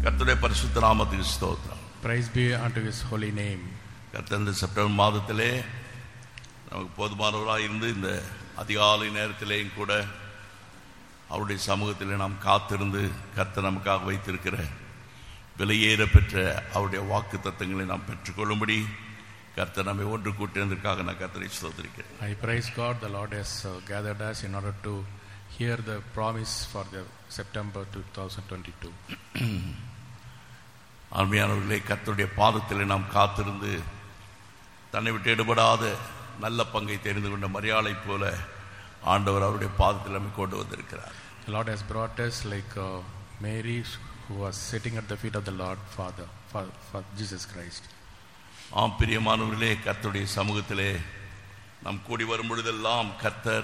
கர்த்தருடைய பரிசுத்த நாமத்துக்கு ஸ்தோத்திரம் Praise be unto his holy name. கர்த்தர் இந்த செப்டம்பர் மாதத்திலே நமக்கு போதுமானவராக இருந்து இந்த அதிகாலை நேரத்திலேயும் கூட அவருடைய சமூகத்திலே நாம் காத்திருந்து கர்த்தர் நமக்காக வைத்திருக்கிற விலையேற பெற்ற அவருடைய வாக்கு தத்தங்களை நாம் பெற்றுக்கொள்ளும்படி கர்த்தர் நம்மை ஒன்று கூட்டினதற்காக நான் கர்த்தரை ஸ்தோத்திரிக்கிறேன் I praise God, the Lord has uh, gathered us in order to hear the promise for the September 2022. அருமையானவர்களே கர்த்தருடைய பாதத்திலே நாம் காத்திருந்து தன்னை விட்டு எடுபடாத நல்ல பங்கை தெரிந்து கொண்ட மரியாதை போல ஆண்டவர் அவருடைய பாதத்தில் நம்மை கொண்டு வந்திருக்கிறார் The Lord has brought us like uh, Mary, who was sitting at the feet of the Lord Father, for, for Jesus Christ. ஆம் பிரியமானவர்களே கர்த்தருடைய சமூகத்திலே நாம் கூடி வரும் பொழுதெல்லாம் கர்த்தர்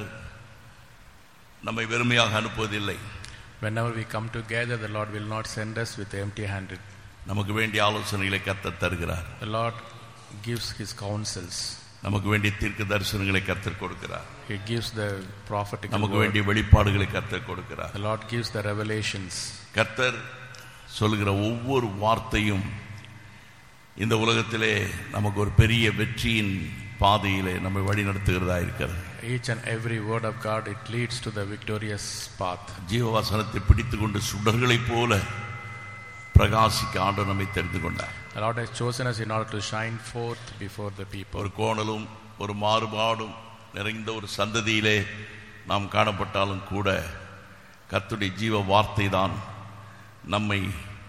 நம்மை வெறுமையாக அனுப்புவதில்லை Whenever we come together, the Lord will not send us with empty handed. நமக்கு வேண்டிய ஆலோசனைகளை கர்த்தர் தருகிறார் The Lord gives his counsels, நமக்கு வேண்டிய தீர்க்க தரிசனங்களை கர்த்தர் கொடுக்கிறார் he gives the prophetic நமக்கு word. வேண்டிய வெளிப்பாடுகளை கர்த்தர் கொடுக்கிறார் The Lord gives the revelations. கர்த்தர் சொல்கிற ஒவ்வொரு வார்த்தையும் இந்த உலகத்திலே நமக்கு ஒரு பெரிய வெற்றியின் பாதையிலே நம்மை வழி நடத்துகிறதா இருக்கிறது Each and every word of God, it leads to the victorious path. ஜீவவாசனத்தை பிடித்துக்கொண்டு சுடர்களைப் போல பிரகாசிக்க ஆண்டவர் நம்மை தெரிந்து கொண்டார் The Lord has chosen us in order to shine forth before the people. ஒரு கோணலும் ஒரு மாறுபாடும் நிறைந்த ஒரு சந்ததியிலே நாம் காணப்பட்டாலும் கூட கர்த்தருடைய ஜீவ வார்த்தை தான் நம்மை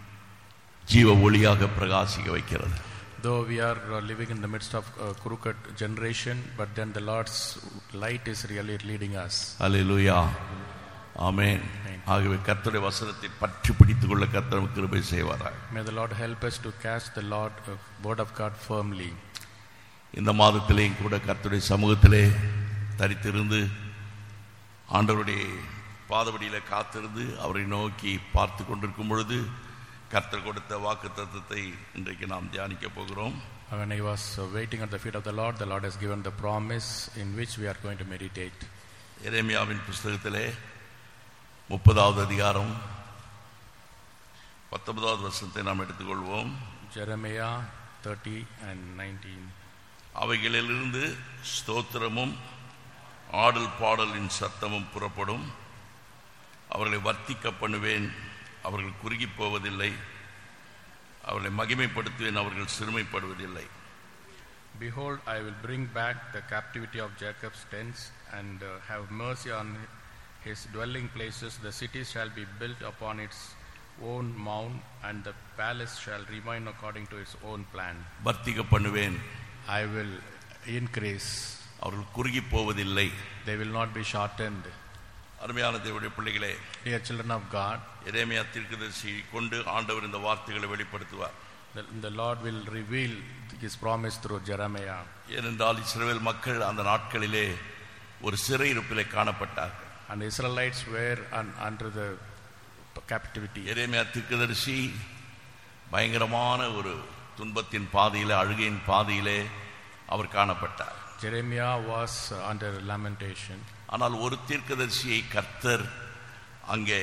ஜீவ ஒளியாக பிரகாசிக்க வைக்கிறது Though we are uh, living in the midst of a crooked generation, but then the Lord's light is really leading us. அல்லேலூயா ஆமென் ஆகவே கர்த்தருடைய வசனத்தை பற்றி பிடித்துக் கொள்ள கர்த்தர் நமக்கு கிருபை செய்வாராக May the Lord help us to catch the Lord uh, word of God firmly. இந்த மாதத்திலேயும் கூட கர்த்தருடைய சமூகத்திலே தரித்திருந்து ஆண்டவருடைய பாதபடியில காத்திருந்து அவரை நோக்கி பார்த்து கொண்டிருக்கும் பொழுது கர்த்தர் கொடுத்த வாக்கு தத்துவத்தை இன்றைக்கு நாம் தியானிக்க போகிறோம் When I was uh, waiting at the feet of the Lord, the Lord has given the promise in which we are going to meditate. எரேமியாவின் புஸ்தகத்திலே முப்பதாவது அதிகாரம் பத்தொன்பதாவது வருஷத்தை நாம் எடுத்துக்கொள்வோம் Jeremiah 30 and 19. அவைகளிலிருந்து ஸ்தோத்திரமும் ஆடல் பாடலின் சத்தமும் புறப்படும் அவர்களை வர்த்திக்க பண்ணுவேன் அவர்கள் குறுகி போவதில்லை அவர்களை மகிமைப்படுத்துவேன் அவர்கள் சிறுமைப்படுவதில்லை Behold, I will bring back the captivity of Jacob's tents and uh, have mercy on his dwelling places. The city shall be built upon its own mound, and the palace shall remain according to its own plan. வர்த்திக்க பண்ணுவேன் I will increase, அவர்கள் குறுகி போவதில்லை they will not be shortened. அருமையான தேவனுடைய பிள்ளைகளே Dear children of God, எரேமியா தீர்க்கதரிசி கொண்டு ஆண்டவர் இந்த வார்த்தைகளை வெளிப்படுத்துவார் the, the Lord will reveal his promise through Jeremiah. ஏனென்றால் இஸ்ரவேல் மக்கள் அந்த நாட்களிலே ஒரு சிறையிருப்பிலே காணப்பட்டார்கள் And the Israelites were un, under the captivity. எரேமியா தீர்க்கதரிசி பயங்கரமான ஒரு துன்பத்தின் பாதையிலே அழுகையின் பாதையிலே அவர் காணப்பட்டார் Jeremiah was uh, under lamentation. ஆனால் ஒரு தீர்க்கதரிசியை கர்த்தர் அங்கே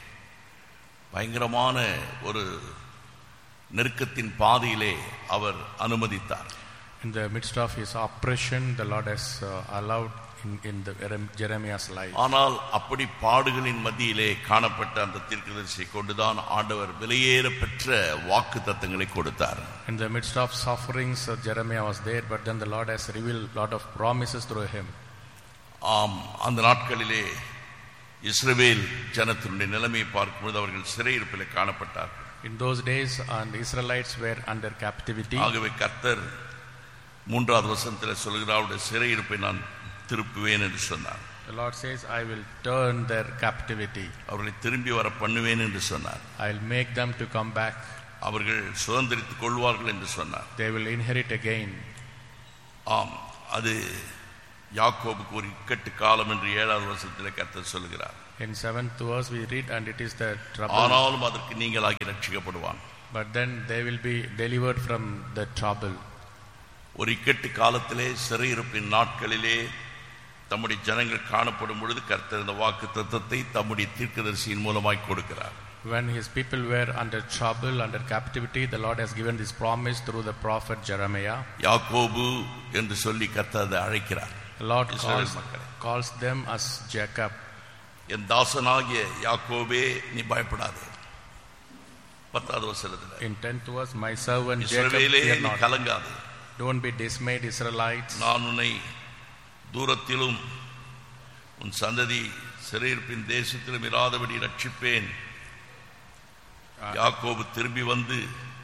பயங்கரமான ஒரு நெருக்கத்தின் பாதையிலே அவர் அனுமதித்தார் In the midst of his oppression, the Lord has uh, allowed in, in the Jerem- Jeremiah's life. ஆனால் அப்படி பாடுகளின் மத்தியிலே காணப்பட்ட அந்த தீர்க்கதரிசியை கொண்டுதான் ஆண்டவர் விலையேற பெற்ற வாக்கு தத்தங்களை கொடுத்தார் In the midst of sufferings, uh, Jeremiah was there, but then the Lord has revealed a lot of promises through him. ஆம் அந்த நாட்களிலே இஸ்ரவேல் ஜனத்தினுடைய நிலைமையை பார்க்கும்போது அவர்கள் சிறையிருப்பிலே காணப்பட்டார்கள் In those days, and the Israelites were under captivity. ஆகவே கர்த்தர் மூன்றாவது வசனத்தில் சொல்கிறார் அவருடைய சிறையிருப்பை நான் திருப்புவேன் என்று சொன்னார் The Lord says, I will turn their captivity. அவர்களை திரும்பி வர பண்ணுவேன் என்று சொன்னார் I'll make them to come back. அவர்கள் சுதந்திரித்துக் கொள்வார்கள் என்று சொன்னார் They will inherit again. ஆம் அது யாக்கோபுக்கு ஒரு இக்கட்டு காலம் என்று ஏழாவது வருஷத்தில் கர்த்தர் சொல்கிறார் In seventh verse, we read, and it is the trouble. ஆனாலும் அதற்கு நீங்களாகி ரட்சிக்கப்படுவான் But then they will be delivered from the trouble. ஒரு இக்கட்டு காலத்திலே சிறையிருப்பின் நாட்களிலே தம்முடைய ஜனங்கள் காணப்படும் பொழுது கர்த்தர் இந்த வாக்கு தத்தத்தை தம்முடைய தீர்க்கதரிசியின் மூலமாய் கொடுக்கிறார் When his people were under trouble, under captivity, the Lord has given this promise through the prophet Jeremiah. யாக்கோபு என்று சொல்லி கர்த்தர் அதை அழைக்கிறார் The Lord Israel calls, மக்களே. calls them as Jacob. என் தாசனாகிய யாக்கோபே நீ பயப்படாதே பத்தாவது வசனத்துல In 10th verse, my servant Jacob, இஸ்ரவேலே fear நீ not. கலங்காதே Don't be dismayed, Israelites. நான் உன்னை தூரத்திலும் உன் சந்ததி சிறையிருப்பின் தேசத்திலும் இராதபடி ரட்சிப்பேன் யாக்கோபு திரும்பி வந்து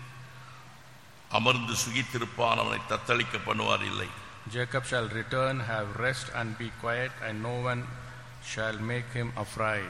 அமர்ந்து சுகித்திருப்பான் அவனை தத்தளிக்க பண்ணுவார் இல்லை Jacob shall return, have rest, and be quiet, and no one shall make him afraid.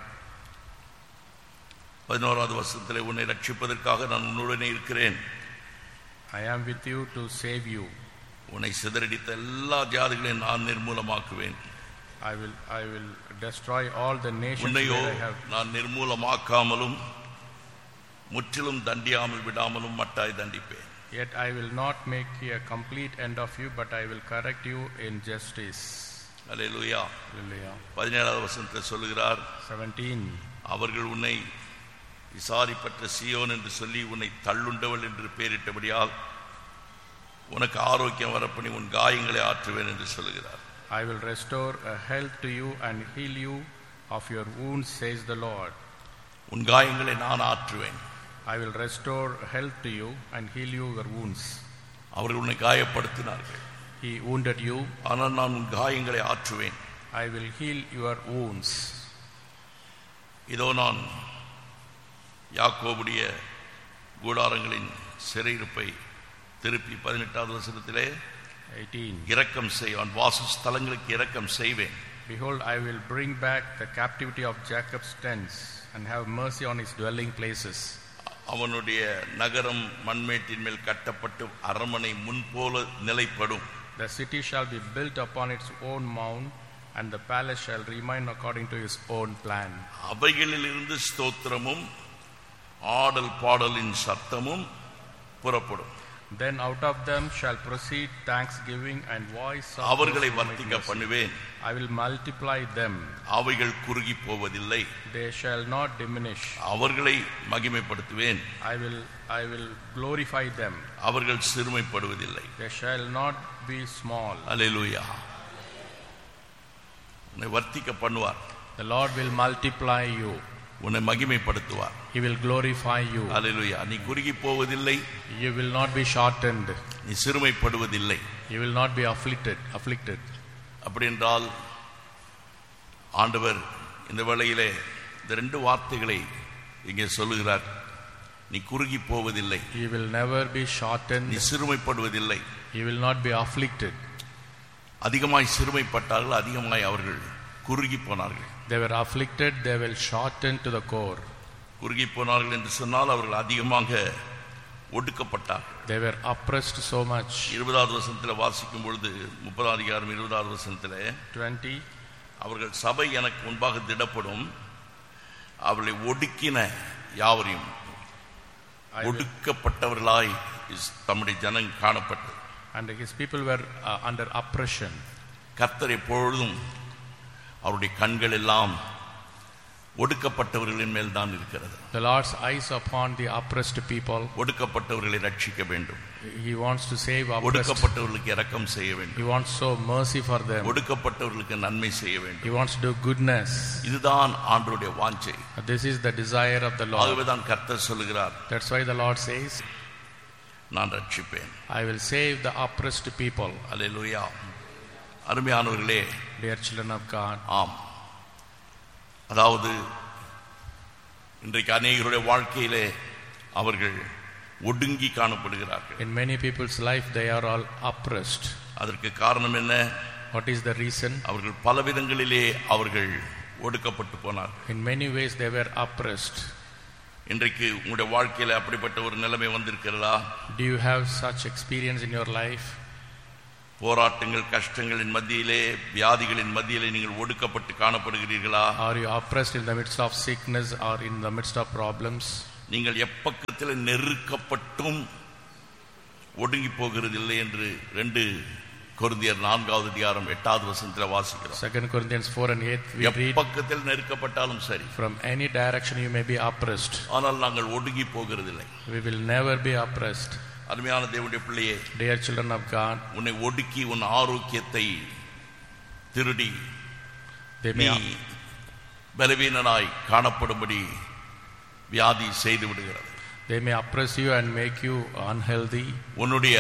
பதினோராவது வருஷத்திலே உன்னை ரட்சிப்பதற்காக நான் உன்னுடனே இருக்கிறேன் I am with you to save you. உன்னை சிதறடித்த எல்லா ஜாதிகளையும் நான் நிர்மூலமாக்குவேன் I will, I will destroy all the nations உன்னையோ where I have. நான் நிர்மூலமாக்காமலும் முற்றிலும் தண்டியாமல் விடாமலும் மட்டாய் தண்டிப்பேன் Yet I will not make a complete end of you, but I will correct you in justice. Hallelujah Hallelujah. பதினேழாவது வசனத்தில் சொல்லுகிறார் 17. அவர்கள் உன்னை விசாரிப்பற்ற சியோன் என்று சொல்லி உன்னை தள்ளுண்டவள் என்று பெயரிட்டபடியால் உனக்கு ஆரோக்கியம் வரப்பணி உன் காயங்களை ஆற்றுவேன் என்று சொல்லுகிறார் I will restore a health to you and heal you of your wounds, says the Lord. உன் காயங்களை நான் ஆற்றுவேன் I will restore health to you and heal you your wounds. அவர்கள் உன்னை காயப்படுத்தினார்கள் He wounded you, ஆனால் நான் உன் காயங்களை ஆற்றுவேன் I will heal your wounds. இதோ நான் யாக்கோபுடைய கூடாரங்களின் சிறையிருப்பை திருப்பி பதினெட்டாவது வசனத்திலே 18. இரக்கம் செய்வான் வாசஸ்தலங்களுக்கு இரக்கம் செய்வேன் Behold, I will bring back the captivity of Jacob's tents and have mercy on his dwelling places. அவனுடைய நகரம் மண்மேட்டின் மேல் கட்டப்பட்டு அரண்மனை முன்போல நிலைப்படும் The city shall be built upon its own mound, and the palace shall remain according to his own plan. அவைகளிலிருந்து ஸ்தோத்திரமும் ஆடல் பாடலின் சத்தமும் புறப்படும் Then out of them shall proceed thanksgiving and voice of அவர்களை those who make வர்த்திக்க mercy. பண்ணுவேன் I will multiply them; அவைகள் குறுகி போவதில்லை they shall not diminish. அவர்களை மகிமைப்படுத்துவேன் I will, I will glorify them; அவர்கள் சிறுமைப்படுவதில்லை they shall not be small. அல்லேலூயா உன்னை வர்த்திக்க பண்ணுவார் The Lord will multiply you; உன்னை மகிமைப்படுத்துவார் He will glorify you. அல்லேலூயா நீ குறுகி போவதில்லை You will not be shortened; நீ சிறுமைப்படுவதில்லை you will not be afflicted. Afflicted. அப்படி என்றால் ஆண்டவர் இந்த வேளையிலே இந்த ரெண்டு வார்த்தைகளை இங்கே சொல்லுகிறார் நீ குறுகி போவதில்லை You will never be நீ shortened; சிறுமைப்படுவதில்லை you will not be afflicted. அதிகமாய் சிறுமைப்பட்டார்கள் அதிகமாய் அவர்கள் குறுகி போனார்கள் They were afflicted; they will shorten to the core. குறுகி போனார்கள் என்று சொன்னால் அவர்கள் அதிகமாக ஒடுக்கப்பட்டார்கள் They were oppressed so much. இருபதாவது வசனத்தில் வாசிக்கும் பொழுது முப்பதாம் அதிகாரம் இருபதாவது வசனத்தில் 20. அவர்கள் சபை எனக்கு முன்பாக திடப்படும் அவர்களை ஒடுக்கின யாவரையும் I will- ஒடுக்கப்பட்டவர்களாய் இஸ் தம்முடைய ஜனம் காணப்பட்டது And his people were uh, under oppression. கர்த்தர் எப்பொழுதும் அவருடைய கண்கள் எல்லாம் ஒடுக்கப்பட்டவர்களின் மேல் தான் இருக்கிறது The Lord's eyes upon the oppressed people. ஒடுக்கப்பட்டவர்களை ரட்சிக்க வேண்டும் He wants to save oppressed. ஒடுக்கப்பட்டவர்களுக்கு இரக்கம் செய்ய வேண்டும் He wants so mercy for them. ஒடுக்கப்பட்டவர்களுக்கு நன்மை செய்ய வேண்டும் He wants to do goodness. இதுதான் ஆண்டருடைய வாஞ்சை This is the desire of the Lord. ஆகவேதான் கர்த்தர் சொல்லுகிறார் That's why the Lord says, நான் ரட்சிப்பேன் I will save the oppressed people. அல்லேலூயா அருமையானவர்களே Dear children of God, ஆம் அதாவது இன்றைக்கு அநேகருடைய வாழ்க்கையிலே அவர்கள் ஒடுங்கி காணப்படுகிறார்கள் in many people's life, they are all oppressed. அதற்கு காரணம் என்ன What is the reason? அவர்கள் பல விதங்களிலே அவர்கள் ஒடுக்கப்பட்டு போனார்கள் In many ways, they were oppressed. இன்றைக்கு உங்களுடைய வாழ்க்கையில அப்படிப்பட்ட ஒரு நிலைமை வந்திருக்கிறதா Do you have such experience in your life? போராட்டங்கள் கஷ்டங்களின் மத்தியிலே வியாதிகளின் மத்தியிலே நீங்கள் ஒடுக்கப்பட்டு காணப்படுகிறீர்களா Are you oppressed in the midst of sickness or in the midst of problems? நீங்கள் எப்பக்கத்தில் நெருக்கப்பட்டும் ஒடுங்கி போகிறதில்லை என்று ரெண்டு கொரிந்தியர் நான்காவது அதிகாரம் எட்டாவது வசனத்துல வாசிக்கிறோம் 2 Corinthians 4 and 8, we read, எப்பக்கத்தில் நெருக்கப்பட்டாலும் சரி From any direction you may be oppressed. ஆனால் நாங்கள் ஒடுங்கி போகிறதில்லை We will never be oppressed. அருமையான தேவனுடைய பிள்ளையே Dear children of God, உன்னை ஒடுக்கி உன் ஆரோக்கியத்தை திருடி they நீ may, பலவீனனாய் காணப்படும்படி வியாதி செய்து விடுகிறது they may oppress you and make you unhealthy. உன்னுடைய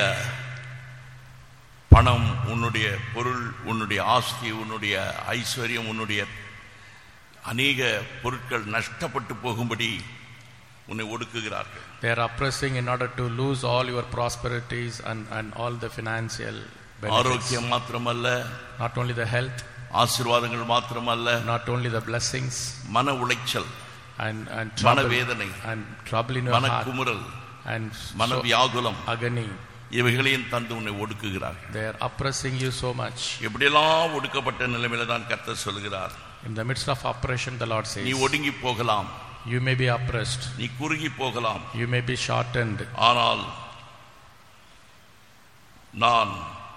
பணம் உன்னுடைய பொருள் உன்னுடைய ஆஸ்தி உன்னுடைய ஐஸ்வர்யம் உன்னுடைய அநேக பொருட்கள் நஷ்டப்பட்டு போகும்படி உன்னை ஒடுக்குகிறார்கள் They are oppressing in order to lose all your prosperities and, and all the financial benefits. ஆரோக்கியம் மாத்திரமல்ல Not only the health, ஆசீர்வாதங்கள் மாத்திரமல்ல not only the blessings மன உளைச்சல் and, and trouble, மனவேதனை and trouble in your மன heart குமுறல் and மன so வியாகுலம் agony. இவைகளையும் தந்து உன்னை ஒடுக்குகிறார்கள் They are oppressing you so much. எப்படியெல்லாம் ஒடுக்கப்பட்ட நிலைமையில தான் கர்த்தர் சொல்கிறார் In the midst of oppression, the Lord நீ says, ஒடுங்கி போகலாம் You may be oppressed, நீ குறுகி போகலாம் you may be shortened, ஆனால் நான்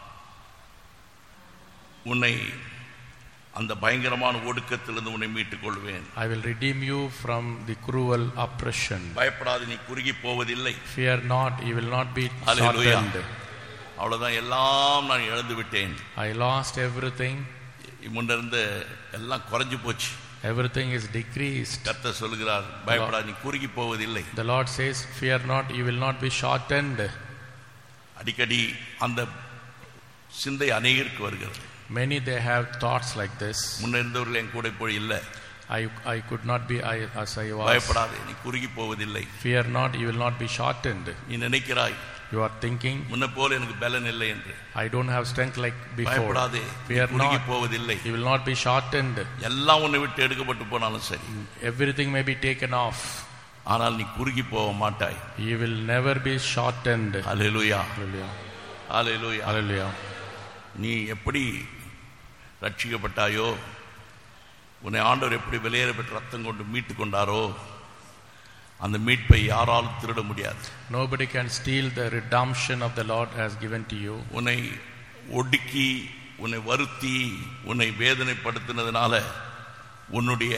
உன்னை அந்த பயங்கரமான ஒடுக்கத்திலிருந்து உன்னை மீட்டுக் கொள்வேன் I will redeem you from the cruel oppression. பயப்படாது நீ குறுகி போவதில்லை Fear not, you will not be Hallelujah. shortened. அவ்வளவுதான் எல்லாம் நான் இழந்து விட்டேன் I lost everything, முன்னிருந்து எல்லாம் குறைஞ்சு போச்சு everything is decreased. கர்த்தர் சொல்கிறார் பயப்படாது நீ குறுகி போவதில்லை The Lord says, Fear not, you will not be shortened. அடிக்கடி அந்த சிந்தை அநேகருக்கு வருகிறது Many they have thoughts like this. முன்ன இருந்தவர்கள் என் கூட இப்போ இல்லை I, I could not be I, as I was. பயப்படாதே நீ குறுகி போவதில்லை Fear not, you will not be shortened. நீ நினைக்கிறாய் You are thinking, முன்ன போல எனக்கு பலன் இல்லை என்று I don't have strength like before. பயப்படாதே நீ Fear குறுகி not, போவதில்லை you will not be shortened. எல்லாம் உன்னை விட்டு எடுக்கப்பட்டு போனாலும் சரி Everything may be taken off. ஆனால் நீ குறுகி போக மாட்டாய் You will never be shortened. அலையலுயா Hallelujah. அலையலுயா Hallelujah. நீ எப்படி ரட்சிக்கப்பட்டாயோ உன்னை ஆண்டவர் எப்படி வெளியேற பெற்று ரத்தம் கொண்டு மீட்டு கொண்டாரோ அந்த மீட்பை யாராலும் திருட முடியாது Nobody can steal the redemption of the Lord has given to you. உன்னை ஒடுக்கி உன்னை வருத்தி உன்னை வேதனைப்படுத்தினதுனால உன்னுடைய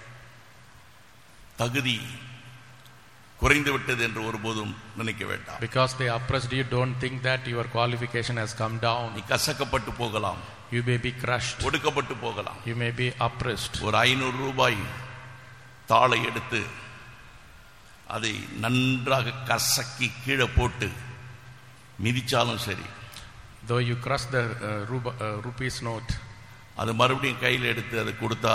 தகுதி குறைந்து விட்டது என்று ஒருபோதும் நினைக்க வேண்டாம் Because they oppressed you, don't think that your qualification has come down. நீ கசக்கப்பட்டு போகலாம் You may be crushed. ஒடுக்கப்பட்டு போகலாம் You may be oppressed. ஒரு ஐநூறு ரூபாய் தாளை எடுத்து அதை நன்றாக கசக்கி கீழே போட்டு மிதிச்சாலும் சரி Though you crush the uh, ruba, uh, rupees note, அது மறுபடியும் கையில் எடுத்து அதை கொடுத்தா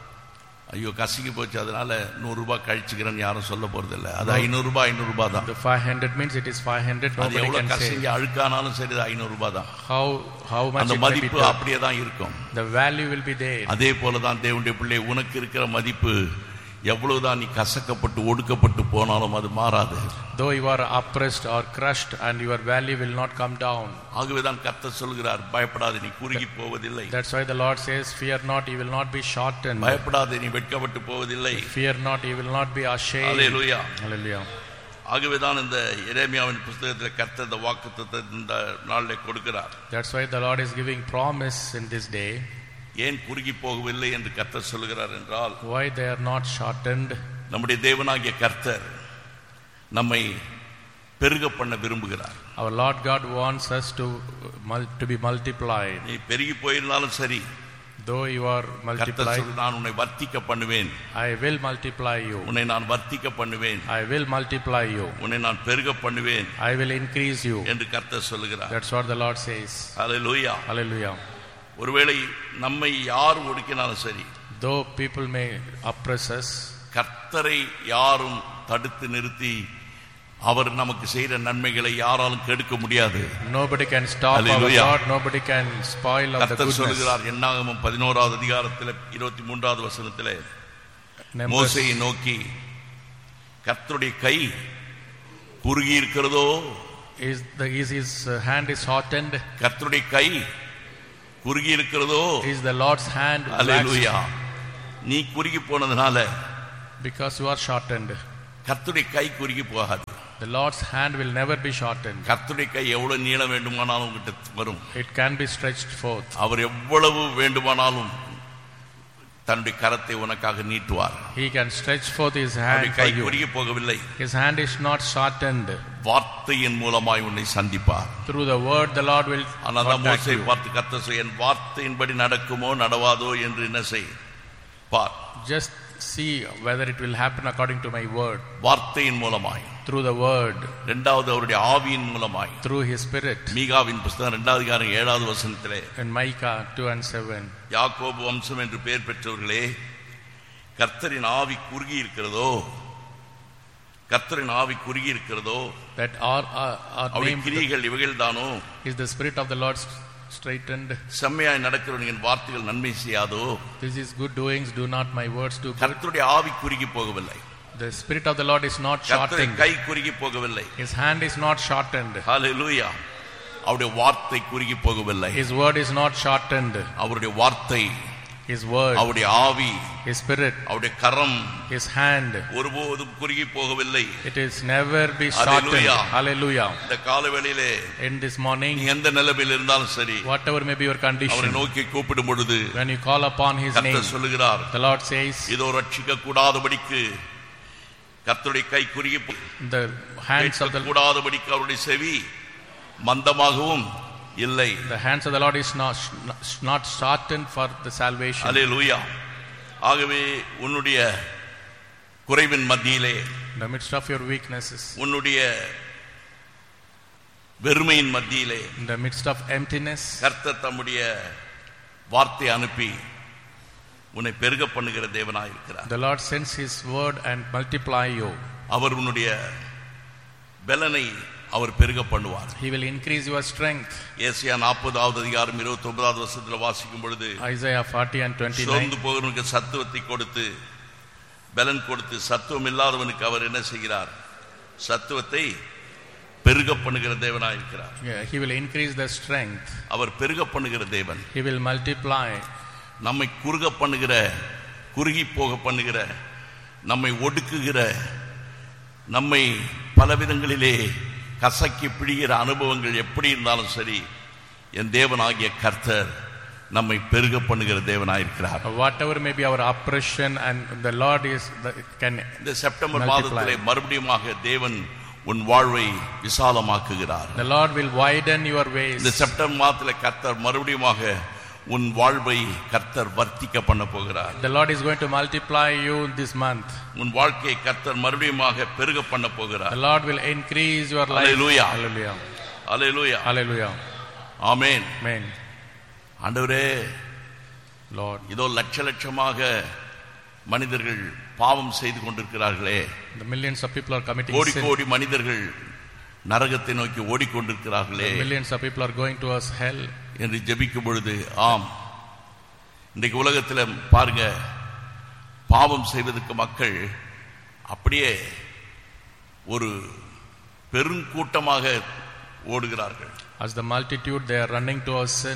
ஐயோ கசக்கி போச்சு அதனால நூறு ரூபாய் கழிச்சுக்கிறேன்னு யாரும் சொல்ல போறதில்ல அது ஐநூறு ரூபாய் ஐநூறு ரூபாய் தான் the 500 means it is 500. அது Nobody எவ்வளவு can say கசங்கி அழுக்கானாலும் சரி அது ஐநூறு ரூபாய் தான் how how much அந்த it may be. மதிப்பு done. அப்படியே தான் இருக்கும் The value will be there. அதே போலதான் தேவனுடைய பிள்ளை உனக்கு இருக்கிற மதிப்பு எவ்வளவுதான் நீ கசக்கப்பட்டு ஒடுக்கப்பட்டு போனாலும் அது மாறாது Though you are oppressed or crushed, and your value will not come down. ஆகவேதான் கர்த்தர் சொல்கிறார் பயப்படாதே நீ குறுகி போவதில்லை That's why the Lord says, Fear not, you will not be shortened. பயப்படாதே நீ வெட்கப்பட்டு போவதில்லை Fear not, you will not be ashamed. Hallelujah Hallelujah. ஆகவேதான் இந்த எரேமியாவின் புஸ்தகத்தில் கர்த்தர் இந்த வாக்குத்தத்தை இந்த நாளில் கொடுக்கிறார் That's why the Lord is giving promise in this day. ஏன் குறுகி போகவில்லை என்று கர்த்தர் சொல்கிறார் என்றால் Why they are not shortened? நம்முடைய தேவனாகிய கர்த்தர் நம்மை பெருக பண்ண விரும்புகிறார் Our Lord God wants us to, mul- to be multiplied. நீ பெருகி போயிருந்தாலும் சரி Though you are கர்த்தர் multiplied, சொல்லு நான் உன்னை வர்த்திக்க பண்ணுவேன் I will multiply you. உன்னை நான் வர்த்திக்க பண்ணுவேன் I will multiply you. உன்னை நான் பெருக பண்ணுவேன் I will increase you. என்று கர்த்தர் சொல்லுகிறார் That's what the Lord says. Hallelujah Hallelujah. ஒருவேளை நம்மை யார் ஒடுக்கினாலும் சரி Though people may oppress us, கர்த்தரை யாரும் தடுத்து நிறுத்தி அவர் நமக்கு செய்த நன்மைகளை யாராலும் கெடுக்க முடியாது nobody can stop our Hallelujah. God, nobody can spoil of the கர்த்தர் goodness. சொல்லுகிறார் என்னாகமும் பதினோராவது அதிகாரத்தில் இருபத்தி மூன்றாவது வசனத்தில் Numbers, மோசையை நோக்கி கர்த்தருடைய கை குறுகி இருக்கிறதோ is, the, is his uh, hand is shortened? கர்த்தருடைய கை குறுகி இருக்கிறதோ Is the Lord's hand hallelujah waxed? நீ குறுகி போனதுனால Because you are shortened. கர்த்தருடைய கை குறுகி போகாது The Lord's hand will never be shortened. கர்த்தருடைய கை எவ்வளவு நீளம் வேண்டுமானாலும் உங்ககிட்ட வரும் It can be stretched forth. அவர் எவ்வளவு வேண்டுமானாலும் தன்னுடைய கரத்தை உனக்காக நீட்டுவார் He can stretch forth his அவருடைய hand கை for you. குறுகி போகவில்லை His hand is not shortened. வார்த்தையின் மூலமாய் உன்னை சந்திப்பார் Through the word, the Lord will ஆனால் contact மோசை you. பார்த்து கத்த சொல் என் வார்த்தையின்படி நடக்குமோ நடவாதோ என்று என்ன செய் பார் Just see whether it will happen according to my word. வார்த்தையின் மூலமாய் Through the word, இரண்டாவது அவருடைய ஆவியின் மூலமாய் through his spirit. மீகாவின் புஸ்தகம் இரண்டாவது காரம் ஏழாவது வசனத்திலே In Micah 2 and 7. யாக்கோபு வம்சம் என்று பெயர் பெற்றவர்களே கர்த்தரின் ஆவி குறுகி இருக்கிறதோ கர்த்தரின் ஆவி குறுகி இருக்கிறதோ That our, our, our அவருடைய name கிரியைகள் இவைகள்தானோ is the spirit of the Lord straightened. செம்மையாய் நடக்கிறவனின் வார்த்தைகள் நன்மை செய்யாதோ This is good doings, do not my words do good. கர்த்தருடைய ஆவி குறுகி போகவில்லை The spirit of the Lord is not கர்த்தருடைய shortened. கை குறுகி போகவில்லை His hand is not shortened. ஹalleluya அவருடைய வார்த்தை குறுகி போகவில்லை His word is not shortened. அவருடைய வார்த்தை His word, அவருடைய ஆவி His spirit, அவருடைய கரம் His hand. ஒருபோதும் குறுகி போகவில்லை It is never be Hallelujah. shortened. Hallelujah. இந்த காலவேளையிலே In this நீ morning, எந்த நிலைமையில் இருந்தாலும் சரி whatever may be your அவரை condition, நோக்கி கூப்பிடும் பொழுது when you call upon His name, கர்த்தர் சொல்லுகிறார் the Lord says, இதோ ரட்சிக்க கூடாதபடிக்கு கர்த்தருடைய கை குறுகி போ- the hands of கேட்க the கூடாதபடிக்கு அவருடைய செவி மந்தமாகவும் இல்லை the hands of the Lord is not not shortened for the salvation. அலே லூயா ஆகவே உன்னுடைய குறைவின் மத்தியிலே In the midst of your weaknesses, உன்னுடைய வெறுமையின் மத்தியிலே in the midst of emptiness, கர்த்தர் தம்முடைய வார்த்தை அனுப்பி உன்னை பெருக பண்ணுகிற தேவனாயிருக்கிறார் the Lord sends His word and multiply you. அவர் உன்னுடைய பலனை அவர் பெருக பண்ணுவார் He will increase your strength. ஏசியா நாற்பதாவது அதிகாரம் இருபத்தி ஒன்பதாவது வருஷத்துல வாசிக்கும் பொழுது Isaiah 40 and 29. சோர்ந்து போகிறவனுக்கு சத்துவத்தை கொடுத்து பலன் கொடுத்து சத்துவம் இல்லாதவனுக்கு அவர் என்ன செய்கிறார் சத்துவத்தை பெருக பண்ணுகிற தேவனாயிருக்கிறார் Yeah, he will increase the strength. அவர் பெருக பண்ணுகிற தேவன் He will multiply. நம்மை குறுக பண்ணுகிற குறுகி போக பண்ணுகிற நம்மை ஒடுக்குகிற நம்மை பலவிதங்களிலே கசக்கி பிடிகிற அனுபவங்கள் எப்படி இருந்தாலும் சரி என் தேவனாகிய கர்த்தர் நம்மை பெருக பண்ணுகிற தேவனாயிருக்கிறார் Whatever may be our oppression, and the Lord is the, can. இந்த செப்டம்பர் Multiply. மாதத்திலே மறுபடியுமாக தேவன் உன் வாழ்வை விசாலமாக்குகிறார் The Lord will widen your ways. இந்த செப்டம்பர் மாதத்திலே கர்த்தர் மறுபடியுமாக உன் வாழ்வை கர்த்தர் வர்த்திக்க பண்ண போகிறார் The Lord is going to multiply you this month. உன் வாழ்க்கையை கர்த்தர் மறுபடியுமாக பெருக பண்ண The போகிறார் Lord will increase your life. Hallelujah. Hallelujah. Hallelujah Hallelujah. Amen Amen. ஆண்டவரே Lord, இதோ லட்ச லட்சமாக மனிதர்கள் பாவம் செய்து கொண்டிருக்கிறார்களே the millions of people are committing கோடி sin. கோடி மனிதர்கள் நரகத்தை நோக்கி ஓடிக்கொண்டிருக்கிறார்களே The millions of people are going towards hell. என்று ஜெபிக்கும் பொழுது ஆம் இன்றைக்கு உலகத்தில் பாருங்க பாவம் செய்வதற்கு மக்கள் அப்படியே ஒரு பெருங்கூட்டமாக ஓடுகிறார்கள் As the multitude, they are running towards sin.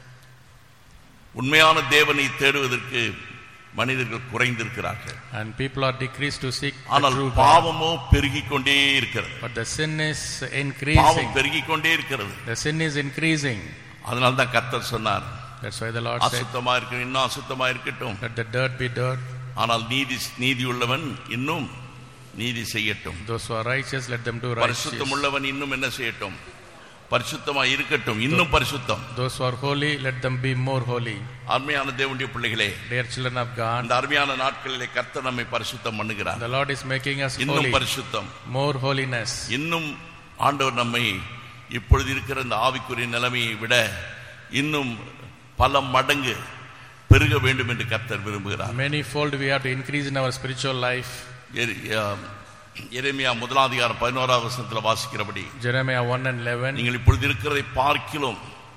உண்மையான தேவனை தேடுவதற்கு மனிதர்கள் குறைந்திருக்கிறார்கள் And people are decreased to seek the ஆனால் true God. பாவமோ பெருகிக் கொண்டே இருக்கிறது But the sin is பாவம் increasing. பெருகிக் கொண்டே இருக்கிறது The sin is increasing. அதனால தான் கர்த்தர் சொன்னார் That's why the Lord said, அசுத்தமா இருக்கட்டும் இன்னும் அசுத்தமா இருக்கட்டும் Let the dirt be dirt. ஆனால் நீதி நீதி உள்ளவன் இன்னும் நீதி செய்யட்டும் Those who are righteous, let them do பரிசுத்தம் righteous. உள்ளவன் இன்னும் என்ன செய்யட்டும் பரிசுத்தமா இருக்கட்டும் இன்னும் பரிசுத்தம் Those who are holy, let them be more holy. அருமையான தேவனுடைய பிள்ளைகளே Dear children of God, அந்த அருமையான நாட்களிலே கர்த்தர் நம்மை பரிசுத்தம் பண்ணுகிறார் the Lord is making us இன்னும் holy. பரிசுத்தம் More holiness. இன்னும் ஆண்டவர் நம்மை இப்பொழுது இருக்கிற இந்த ஆவிக்குரிய நிலைமையை விட இன்னும் பல மடங்கு பெருக வேண்டும் என்று கர்த்தர் விரும்புகிறார் Many fold we have to increase in our spiritual life. எரி- ஆம், எரேமியா முதலாம் அதிகாரம் பதினோராவது வசனத்தில் வாசிக்கிறபடி Jeremiah 1 and 11. நீங்கள் இப்பொழுது இருக்கிறதை பார்க்கிலும்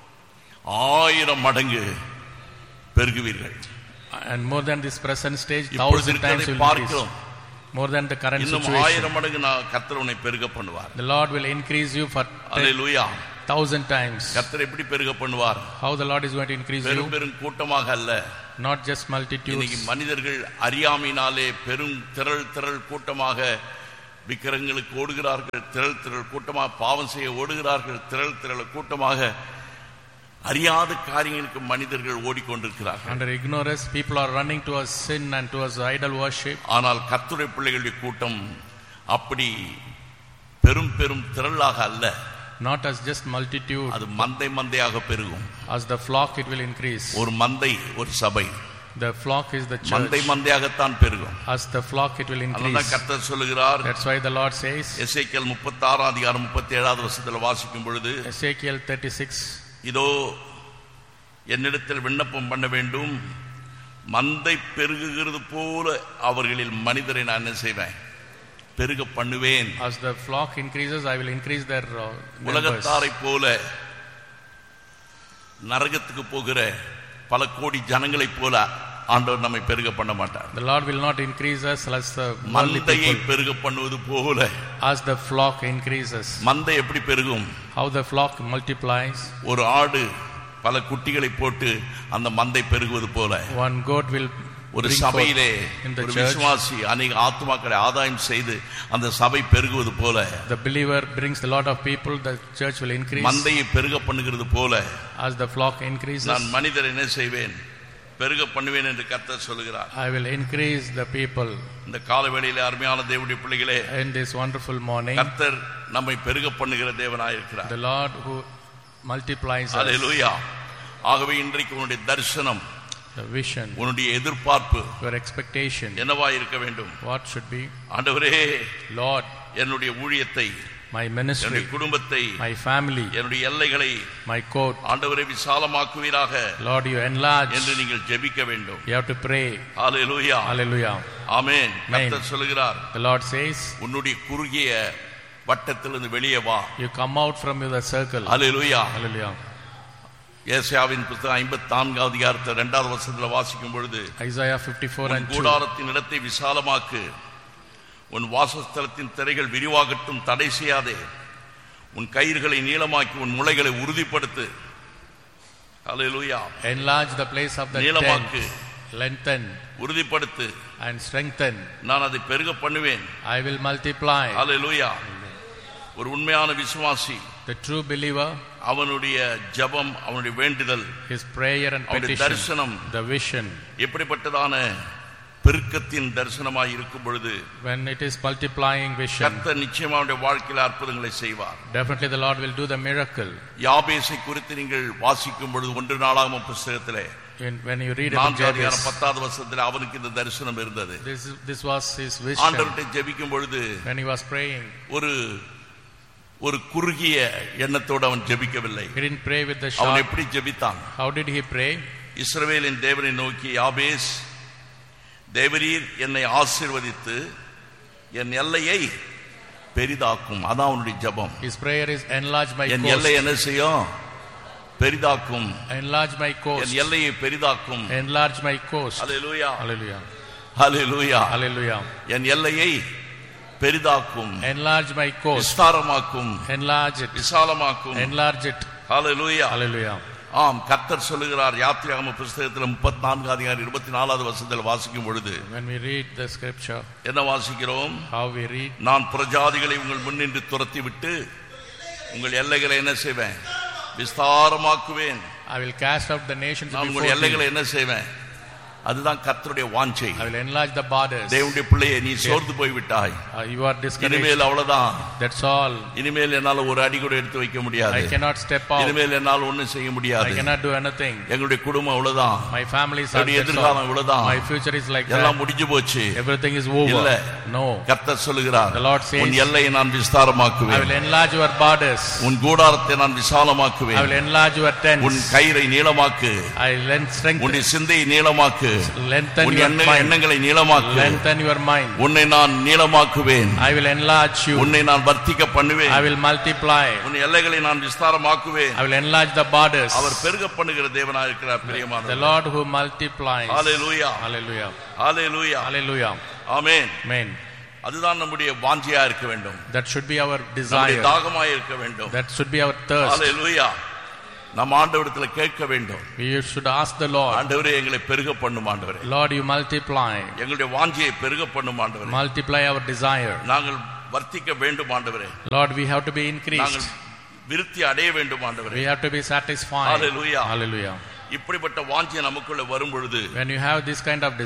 ஆயிரம் மடங்கு பெருகுவீர்கள் And more than this present stage, இப்பொழுது thousand times இருக்கிறதை will increase. பார்க்கிறோம் More than the current இன்னும் situation. ஆயிரம் மடங்கு நான் கர்த்தர் உன்னை பெருக பண்ணுவார் The Lord will increase you for hallelujah thousand times. கர்த்தர் எப்படி பெருக பண்ணுவார் How the Lord is going to increase பெரும் you? பெரும் கூட்டமாக அல்ல Not just இன்னைக்கு multitudes. மனிதர்கள் அறியாமையினாலே பெரும் திரள் திரள் கூட்டமாக விக்கிரங்களுக்கு ஓடுகிறார்கள் திரள் திரள் கூட்டமாக பாவம் செய்ய ஓடுகிறார்கள் திரள் திரள் கூட்டமாக அறியாத காரியங்களுக்கு மனிதர்கள் ஓடிக்கொண்டிருக்கிறார்கள் Under ignorance, people are running towards sin and towards idol worship. ஆனால் கர்த்தருடைய பிள்ளைகளுடைய கூட்டம் அப்படி பெரும் பெரும் திரளாக அல்ல Not as just multitude, அது மந்தை மந்தையாக பெருகும் as the flock it will increase. ஒரு மந்தை ஒரு சபை The flock is the மந்தை church. மந்தையாகத்தான் பெருகும் As the flock it will அதனால increase. கர்த்தர் சொல்லுகிறார் That's why the Lord says, எசேக்கியேல் முப்பத்தாறாம் அதிகாரம் முப்பத்தி ஏழாவது வருஷத்துல வாசிக்கும் பொழுது Ezekiel 36, இதோ என்னிடத்தில் விண்ணப்பம் பண்ண வேண்டும் மந்தை பெருகுகிறது போல அவர்களில் மனிதரை நான் என்ன செய்வேன் பெருக பண்ணுவேன் as the flock increases, I will increase their uh, numbers. உலகத்தாரை போல நரகத்துக்கு போகிற பல கோடி ஜனங்களைப் போல ஆண்டவர் நம்மை பெருக பண்ண மாட்டார் The Lord will not increase us as the worldly மந்தையை people, பெருக பண்ணுவது போல as the flock increases. மந்தை எப்படி பெருகும் How the flock multiplies, ஒரு ஆடு பல குட்டிகளை போட்டு அந்த மந்தை பெருகுவது போல one goat will ஒரு bring சபையிலே forth in the ஒரு church. விசுவாசி அநேக ஆத்மாக்களை ஆதாயம் செய்து அந்த சபை பெருகுவது போல The believer brings a lot of people, the church will increase. மந்தையை பெருக பண்ணுகிறது போல As the flock increases, நான் மனிதர் என்ன செய்வேன் பெருக பண்ணுவேன் என்று கர்த்தர் சொல்லுகிறார் I will increase the people. இந்த காலவேளையிலே அருமையான தேவனுடைய பிள்ளைகளே In this wonderful morning, கர்த்தர் நம்மை பெருக பண்ணுகிற தேவனாயிருக்கிறார் the Lord who multiplies us, அல்லேலூயா ஆகவே இன்றைக்கு உன்னுடைய தரிசனம் the vision, உன்னுடைய எதிர்பார்ப்பு your expectation, என்னவா இருக்க வேண்டும் what should be? ஆண்டவரே Lord, என்னுடைய ஊழியத்தை my என்னுடைய ministry, குடும்பத்தை my family, என்னுடைய எல்லைகளை my court. ஆண்டவரை விசாலமாக்குவீராக Lord, you enlarge. என்று நீங்கள் ஜெபிக்க வேண்டும் You have to pray. Hallelujah Hallelujah. ஆமென் கர்த்தர் சொல்லுகிறார் The Lord says, உன்னுடைய குறுகிய வட்டத்திலிருந்து வெளியே வா You come out from the circle. Hallelujah Hallelujah. ஏசாயாவின் புத்தகம் ஐம்பத்தி நான்காவது அதிகாரத்தை இரண்டாவது வருஷத்துல வாசிக்கும் பொழுது Isaiah 54 உன் and 2. கூடாரத்தின் இடத்தை விசாலமாக்கு உன் வாசஸ்தலத்தின் திரைகள் விரிவாகட்டும் தடை செய்யாதே உன் கயிறுகளை நீளமாக்கி உன் முளைகளை உறுதிப்படுத்து ஹalleluya Enlarge the place of the நீளமாக்கு tent. Lengthen உறுதிப்படுத்து and strengthen. நான் அதை பெருக பண்ணுவேன் I will multiply. ஹalleluya ஒரு உண்மையான விசுவாசி The true believer, அவனுடைய ஜெபம் அவனுடைய வேண்டுதல் his prayer and அவனுடைய petition, தரிசனம் the vision, எப்படிப்பட்டதான பெருக்கத்தின் தரிசனமாய் இருக்கும் பொழுது when it is multiplying vision, கர்த்தர் நிச்சயமா அவனுடைய வாழ்க்கையில் அற்புதங்களை செய்வார் definitely the Lord will do the miracle. யாபேசை குறித்து நீங்கள் வாசிக்கும் பொழுது ஒன்று நாளாகும் புஸ்தகத்திலே In, when you read about நான்கு அதிகாரம் Jabez, பத்தாவது வருஷத்துல அவனுக்கு இந்த தரிசனம் இருந்தது this, is- this was his vision. ஆண்டவர்கிட்ட ஜெபிக்கும் பொழுது When he was praying, ஒரு ஒரு குறுகிய எண்ணத்தோடு அவன் ஜெபிக்கவில்லை he didn't pray with the அவன் short. எப்படி ஜெபித்தான் How did he pray? இஸ்ரவேலின் தேவனை நோக்கி யாபேஸ் தேவரீர் என்னை ஆசீர்வதித்து என் எல்லையை பெரிதாக்கும் அதான் அவனுடைய ஜெபம் His prayer is enlarge my என் எல்லை coast. என்ன செய்யும் பெரிதாக்கும் Enlarge my என் coast. எல்லையை பெரிதாக்கும் Enlarge my coast. Hallelujah Hallelujah. Hallelujah Hallelujah. என் எல்லையை பெரிதாக்கும் Enlarge my coast. விஸ்தாரமாக்கும் Enlarge it. விசாலமாக்கும் Enlarge it. Hallelujah Hallelujah. ஆம் கர்த்தர் சொல்லுகிறார் யாத்திராகம புஸ்தகத்தில் முப்பத்தி நான்கு அதிகாரம் இருபத்தி நாலாவது வருஷத்தில் வாசிக்கும் பொழுது When we read the scripture, என்ன வாசிக்கிறோம் how we read, நான் பிரஜாதிகளை உங்கள் முன்னின்று துரத்தி விட்டு உங்கள் எல்லைகளை என்ன செய்வேன் விஸ்தாரமாக்குவேன் I will cast out the nations நான் before உங்கள் thee. எல்லைகளை என்ன செய்வேன் அதுதான் கர்த்தருடைய வாஞ்சை I will enlarge the borders. தேவனுடைய பிள்ளையை நீ சோர்ந்து போய் விட்டாய் Uh, you are discouraged. இனிமேல் அவ்வளவுதான் That's all. இனிமேல் என்னால ஒரு அடி கூட எடுத்து வைக்க முடியாது I cannot step out. இனிமேல் என்னால் ஒண்ணும் செய்ய I முடியாது cannot do anything. எங்களுடைய குடும்பம் அவ்வளவுதான் My family is என்னுடைய that's எதிர்காலம் all. இவ்வளவுதான் My future is like எல்லாம் that. முடிஞ்சு போச்சு Everything is இல்ல. over. No. கர்த்தர் சொல்லுகிறார் The Lord says, உன் எல்லையை நான் I விஸ்தாரமாக்குவேன் will enlarge your borders. உன் கூடாரத்தை நான் I விசாலமாக்குவேன் will enlarge your உன் tents. கயிறை நீளமாக்கு I will strengthen, உன்னுடைய சிந்தையை நீளமாக்கு lengthen உன் your எண்ண- mind. எண்ணங்களை நீளமாக்கு Lengthen your mind. உன்னை நான் நீளமாக்குவேன் I will enlarge you. உன்னை நான் வர்த்திக்க பண்ணுவேன் I will multiply. உன் எல்லைகளை நான் விஸ்தாரமாக்குவேன் I will enlarge the borders. அவர் பெருக பண்ணுகிற தேவனாக இருக்கிறார் The பிரியமான Lord who multiplies. Hallelujah Hallelujah. Hallelujah Hallelujah. Amen Amen. அதுதான் நம்முடைய வாஞ்சியா இருக்க வேண்டும் That should be our நம்முடைய desire. தாகமாய் இருக்க வேண்டும் That should be our thirst. ஹalleluya நம்ம ஆண்டவரிடத்துல கேட்க வேண்டும் We should ask the Lord, ஆண்டவரே எங்களை பெருக பண்ணும் ஆண்டவரே Lord, you multiply. எங்களுடைய வாஞ்சியை பெருக பண்ணும் ஆண்டவரே Multiply our desire. நாங்கள் வர்த்திக்க வேண்டும் ஆண்டவரே Lord, we have to be நாங்கள் increased. விருத்தி அடைய வேண்டும் ஆண்டவரே We have to be satisfied. Hallelujah. Hallelujah. இப்படிப்பட்ட வாஞ்சி நமக்குள்ள வரும் பொழுது When you have this kind of